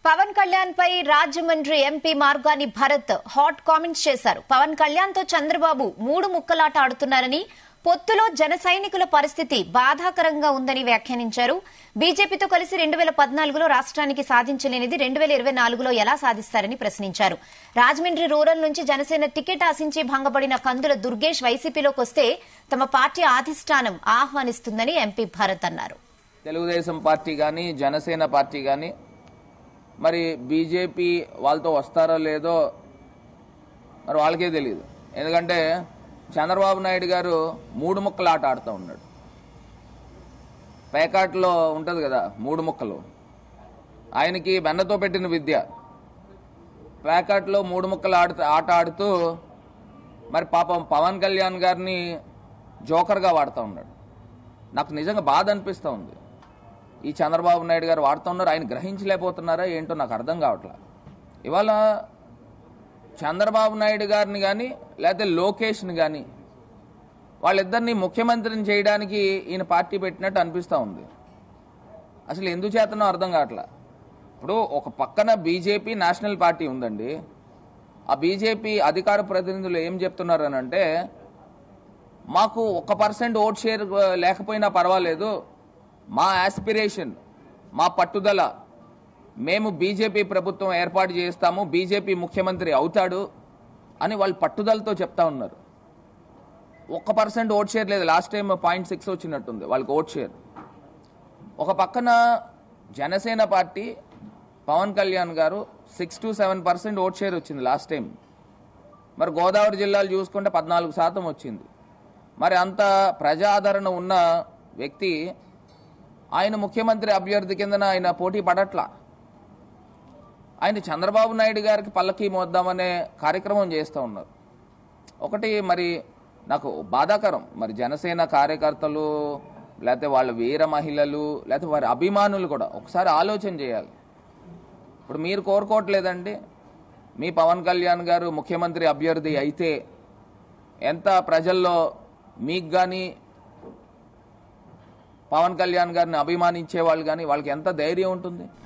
పవన్ కళ్యాణ్ పై Rajahmundry MP Margani Bharat hot comments చేశారు పవన్ కళ్యాణ్ తో చంద్రబాబు మూడు ముక్కలాట ఆడుతున్నారని పొత్తులో జన సైనికుల పరిస్థితి బాధాకరంగా ఉందని వ్యాఖ్యానించారు బీజేపీతో కలిసి రెండు వేల పద్నాలుగులో రాష్ట్రానికి సాధించలేనిది రెండు వేల ఇరవై నాలుగులో ఎలా సాధిస్తారని ప్రశ్నించారు రాజమండ్రి రూరల్ నుంచి జనసేన టికెట్ ఆశించి భంగపడిన కందుల దుర్గేష్ వైసీపీలోకి వస్తే తమ పార్టీ అధిష్టానం ఆహ్వానిస్తుందని ఎంపీ భరత్ అన్నారు తెలుగుదేశం పార్టీ కానీ జనసేన పార్టీ కానీ మరి బీజేపీ వాళ్ళతో వస్తారో లేదో మరి వాళ్ళకే తెలియదు ఎందుకంటే చంద్రబాబు నాయుడు గారు మూడు ముక్కలు ఆట ఆడుతూ ఉన్నాడు పేకాట్లో ఉంటుంది కదా మూడు ముక్కలు ఆయనకి వెన్నతో పెట్టిన విద్య పేకాట్లో మూడు ముక్కలు ఆడుతూ ఆట ఆడుతూ మరి పాపం పవన్ కళ్యాణ్ గారిని జోకర్గా వాడుతూ ఉన్నాడు నాకు నిజంగా బాధ అనిపిస్తూ ఉంది ఈ చంద్రబాబు నాయుడు గారు వాడుతూ ఉన్నారు ఆయన గ్రహించలేకపోతున్నారా ఏంటో నాకు అర్థం కావట్లా ఇవాళ చంద్రబాబు నాయుడు గారిని కానీ లేకపోతే లోకేష్ని కానీ వాళ్ళిద్దరిని ముఖ్యమంత్రిని చేయడానికి ఈయన పార్టీ పెట్టినట్టు అనిపిస్తూ ఉంది అసలు ఎందుకు చేతనో అర్థం కావట్లా ఇప్పుడు ఒక పక్కన బీజేపీ నేషనల్ పార్టీ ఉందండి ఆ బీజేపీ అధికార ప్రతినిధులు ఏం చెప్తున్నారు అని అంటే మాకు ఒక పర్సెంట్ ఓట్ షేర్ లేకపోయినా పర్వాలేదు మా ఆస్పిరేషన్ మా పట్టుదల మేము బీజేపీ ప్రభుత్వం ఏర్పాటు చేస్తాము బీజేపీ ముఖ్యమంత్రి అవుతాడు అని వాళ్ళు పట్టుదలతో చెప్తా ఉన్నారు ఒక్క పర్సెంట్ ఓట్ షేర్ లేదు లాస్ట్ టైం పాయింట్ సిక్స్ వచ్చినట్టుంది వాళ్ళకి ఓట్ షేర్ ఒక పక్కన Janasena party Pawan Kalyan garu six to seven percent vote share వచ్చింది లాస్ట్ టైం మరి గోదావరి జిల్లాలు చూసుకుంటే పద్నాలుగు శాతం వచ్చింది మరి అంత ప్రజాదరణ ఉన్న వ్యక్తి ఆయన ముఖ్యమంత్రి అభ్యర్థి కిందన ఆయన పోటీ పడట్లా ఆయన చంద్రబాబు నాయుడు గారికి పల్లకి మోద్దామనే కార్యక్రమం చేస్తూ ఉన్నారు ఒకటి మరి నాకు బాధాకరం మరి జనసేన కార్యకర్తలు లేకపోతే వాళ్ళ వీర మహిళలు లేకపోతే వారి అభిమానులు కూడా ఒకసారి ఆలోచన చేయాలి ఇప్పుడు మీరు కోరుకోవట్లేదండి మీ పవన్ కళ్యాణ్ గారు ముఖ్యమంత్రి అభ్యర్థి అయితే ఎంత ప్రజల్లో మీకు కానీ పవన్ కళ్యాణ్ గారిని అభిమానించే వాళ్ళు కానీ వాళ్ళకి ఎంత ధైర్యం ఉంటుంది